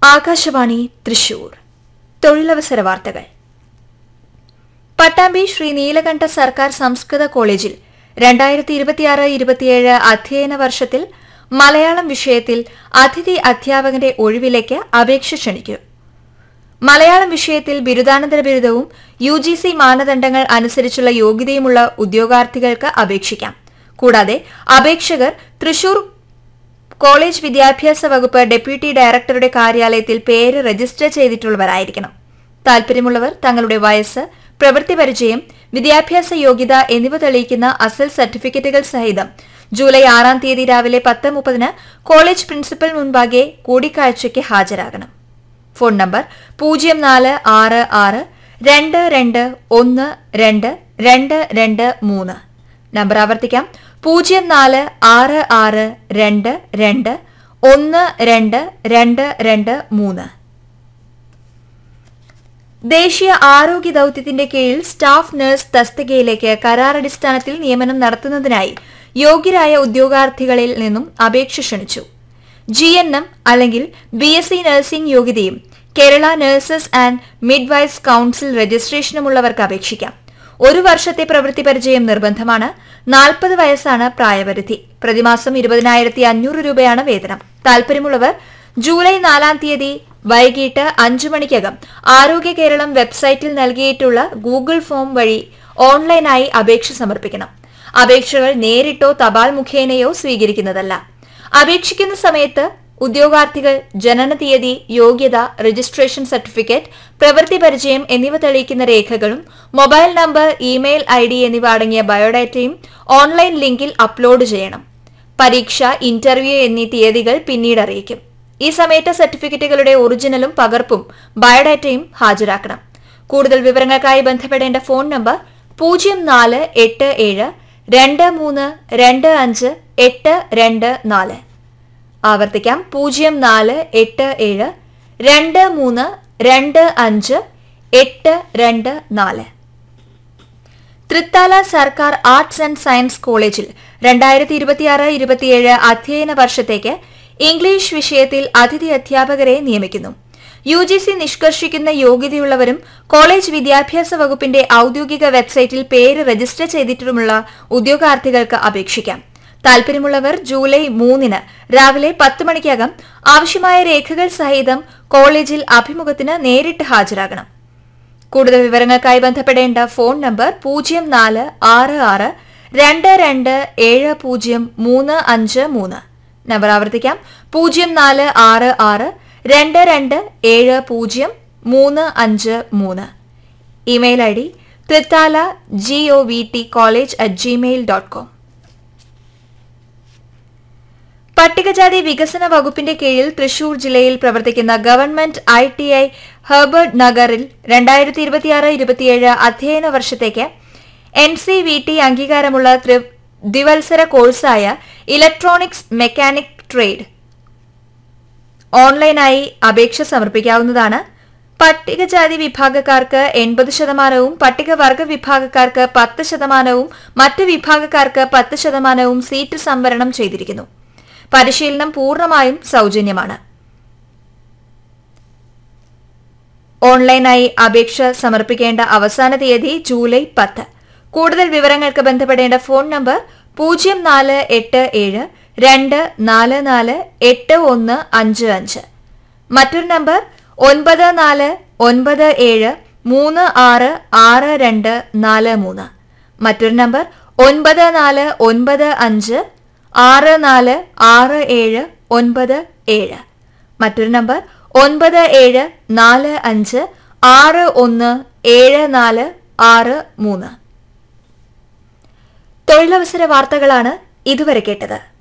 ആകാശവാണി തൃശൂർ തൊഴിലവസര വാർത്തകൾ പട്ടാമ്പി ശ്രീ നീലകണ്ഠ സർക്കാർ സംസ്കൃത കോളേജിൽ രണ്ടായിരത്തി ഇരുപത്തിയാറ് ഇരുപത്തിയേഴ് അധ്യയന വർഷത്തിൽ മലയാളം വിഷയത്തിൽ അതിഥി അധ്യാപകന്റെ ഒഴിവിലേക്ക് അപേക്ഷ ക്ഷണിക്കും മലയാളം വിഷയത്തിൽ ബിരുദാനന്തര ബിരുദവും യു ജി സി മാനദണ്ഡങ്ങൾ അനുസരിച്ചുള്ള യോഗ്യതയുമുള്ള ഉദ്യോഗാർത്ഥികൾക്ക് അപേക്ഷിക്കാം കൂടാതെ അപേക്ഷകർ തൃശൂർ കോളേജ് വിദ്യാഭ്യാസ വകുപ്പ് ഡെപ്യൂട്ടി ഡയറക്ടറുടെ കാര്യാലയത്തിൽ പേര് രജിസ്റ്റർ ചെയ്തിട്ടുള്ളവരായിരിക്കണം താൽപര്യമുള്ളവർ തങ്ങളുടെ വയസ്സ് പ്രവൃത്തി പരിചയം വിദ്യാഭ്യാസ യോഗ്യത എന്നിവ തെളിയിക്കുന്ന അസൽ സർട്ടിഫിക്കറ്റുകൾ സഹിതം ജൂലൈ ആറാം തീയതി രാവിലെ പത്ത് മുപ്പതിന് കോളേജ് പ്രിൻസിപ്പൽ മുൻപാകെ കൂടിക്കാഴ്ചയ്ക്ക് ഹാജരാകണം ഫോൺ നമ്പർ പൂജ്യം നാല് ആറ് ആറ് രണ്ട് രണ്ട് ഒന്ന് രണ്ട് രണ്ട് രണ്ട് മൂന്ന് നമ്പർ ആവർത്തിക്കാം പൂജ്യം നാല് ആറ് ആറ് രണ്ട് രണ്ട് ഒന്ന് രണ്ട് രണ്ട് രണ്ട് മൂന്ന് ദേശീയ ആരോഗ്യ ദൌത്യത്തിന്റെ കീഴിൽ സ്റ്റാഫ് നഴ്സ് തസ്തികയിലേക്ക് കരാറടിസ്ഥാനത്തിൽ നിയമനം നടത്തുന്നതിനായി യോഗ്യരായ ഉദ്യോഗാർത്ഥികളിൽ നിന്നും അപേക്ഷ ക്ഷണിച്ചു ജി എൻ എം അല്ലെങ്കിൽ ബി എസ് സി നഴ്സിംഗ് യോഗ്യതയും Kerala nurses and midwives council രജിസ്ട്രേഷനുമുള്ളവർക്ക് അപേക്ഷിക്കാം ഒരു വർഷത്തെ പ്രവൃത്തി പരിചയം നിർബന്ധമാണ് നാൽപ്പത് വയസ്സാണ് പ്രായപരിധി പ്രതിമാസം ഇരുപതിനായിരത്തി അഞ്ഞൂറ് രൂപയാണ് വേതനം താൽപര്യമുള്ളവർ ജൂലൈ നാലാം തീയതി വൈകിട്ട് അഞ്ചു മണിക്കകം ആരോഗ്യ കേരളം വെബ്സൈറ്റിൽ നൽകിയിട്ടുള്ള ഗൂഗിൾ ഫോം വഴി ഓൺലൈനായി അപേക്ഷ സമർപ്പിക്കണം അപേക്ഷകൾ നേരിട്ടോ തപാൽ മുഖേനയോ സ്വീകരിക്കുന്നതല്ല അപേക്ഷിക്കുന്ന സമയത്ത് ഉദ്യോഗാർത്ഥികൾ ജനന തീയതി യോഗ്യത രജിസ്ട്രേഷൻ സർട്ടിഫിക്കറ്റ് പ്രവൃത്തി പരിചയം എന്നിവ തെളിയിക്കുന്ന രേഖകളും mobile number email I D എന്നിവ അടങ്ങിയ ബയോഡാറ്റയും ഓൺലൈൻ ലിങ്കിൽ അപ്ലോഡ് ചെയ്യണം പരീക്ഷ ഇന്റർവ്യൂ എന്നീ തീയതികൾ പിന്നീട് അറിയിക്കും ഈ സമയത്ത് സർട്ടിഫിക്കറ്റുകളുടെ ഒറിജിനലും പകർപ്പും ബയോഡാറ്റയും ഹാജരാക്കണം കൂടുതൽ വിവരങ്ങൾക്കായി ബന്ധപ്പെടേണ്ട ഫോൺ നമ്പർ പൂജ്യം നാല് എട്ട് ഏഴ് രണ്ട് മൂന്ന് രണ്ട് അഞ്ച് എട്ട് രണ്ട് നാല് ആവർത്തിക്കാം പൂജ്യം നാല് എട്ട് ഏഴ് രണ്ട് മൂന്ന് രണ്ട് അഞ്ച് എട്ട് രണ്ട് നാല് തൃത്താല സർക്കാർ ആർട്സ് ആൻഡ് സയൻസ് കോളേജിൽ രണ്ടായിരത്തി ഇരുപത്തിയാറ് ഇരുപത്തിയേഴ് അധ്യയന വർഷത്തേക്ക് ഇംഗ്ലീഷ് വിഷയത്തിൽ അതിഥി അധ്യാപകരെ നിയമിക്കുന്നു യു ജി സി നിഷ്കർഷിക്കുന്ന യോഗ്യതയുള്ളവരും കോളേജ് വിദ്യാഭ്യാസ വകുപ്പിന്റെ ഔദ്യോഗിക വെബ്സൈറ്റിൽ പേര് രജിസ്റ്റർ ചെയ്തിട്ടുമുള്ള ഉദ്യോഗാർത്ഥികൾക്ക് അപേക്ഷിക്കാം താൽപര്യമുള്ളവർ ജൂലൈ മൂന്നിന് രാവിലെ പത്ത് മണിക്കകം ആവശ്യമായ രേഖകൾ സഹിതം കോളേജിൽ അഭിമുഖത്തിന് നേരിട്ട് ഹാജരാകണം കൂടുതൽ വിവരങ്ങൾക്കായി ബന്ധപ്പെടേണ്ട ഫോൺ നമ്പർ പൂജ്യം നാല് ആറ് ആറ് രണ്ട് രണ്ട് ഏഴ് പൂജ്യം മൂന്ന് അഞ്ച് മൂന്ന് നമ്പർ ആവർത്തിക്കാം പൂജ്യം നാല് ആറ് ആറ് രണ്ട് രണ്ട് ഏഴ് പൂജ്യം മൂന്ന് അഞ്ച് മൂന്ന് email I D Thrithala G O V T college at Gmail dot com പട്ടികജാതി വികസന വകുപ്പിന്റെ കീഴിൽ തൃശൂർ ജില്ലയിൽ പ്രവർത്തിക്കുന്ന government I T I Herbert നഗറിൽ രണ്ടായിരത്തി ഇരുപത്തിയാറ് ഇരുപത്തിയേഴ് അധ്യയന വർഷത്തേക്ക് എൻ സി വി ടി അംഗീകാരമുള്ള ത്രി- ദ്വിവത്സര കോഴ്സായ ഇലക്ട്രോണിക്സ് മെക്കാനിക് ട്രേഡ് ഓൺലൈനായി അപേക്ഷ സമർപ്പിക്കാവുന്നതാണ് പട്ടികജാതി വിഭാഗക്കാർക്ക് എൺപത് ശതമാനവും പട്ടികവർഗ വിഭാഗക്കാർക്ക് പത്ത് ശതമാനവും മറ്റ് വിഭാഗക്കാർക്ക് പത്ത് ശതമാനവും സീറ്റ് സംവരണം ചെയ്തിരിക്കുന്നു പരിശീലനം പൂർണ്ണമായും സൗജന്യമാണ് ഓൺലൈനായി അപേക്ഷ സമർപ്പിക്കേണ്ട അവസാന തീയതി ജൂലൈ പത്ത് കൂടുതൽ വിവരങ്ങൾക്ക് ബന്ധപ്പെടേണ്ട ഫോൺ നമ്പർ പൂജ്യം നാല് എട്ട് ഏഴ് രണ്ട് നാല് നാല് എട്ട് ഒന്ന് അഞ്ച് അഞ്ച് മറ്റൊരു നമ്പർ ഒൻപത് നാല് ഒൻപത് ഏഴ് മൂന്ന് ആറ് ആറ് രണ്ട് നാല് മൂന്ന് മറ്റൊരു നമ്പർ ഒൻപത് നാല് ഒൻപത് അഞ്ച് ആറ് നാല് ആറ് ഏഴ് ഒൻപത് ഏഴ് മറ്റൊരു നമ്പർ ഒൻപത് ഏഴ് നാല് അഞ്ച് ആറ് ഒന്ന് ഏഴ് നാല് ആറ് മൂന്ന് തൊഴിലവസര വാർത്തകളാണ് ഇതുവരെ കേട്ടത്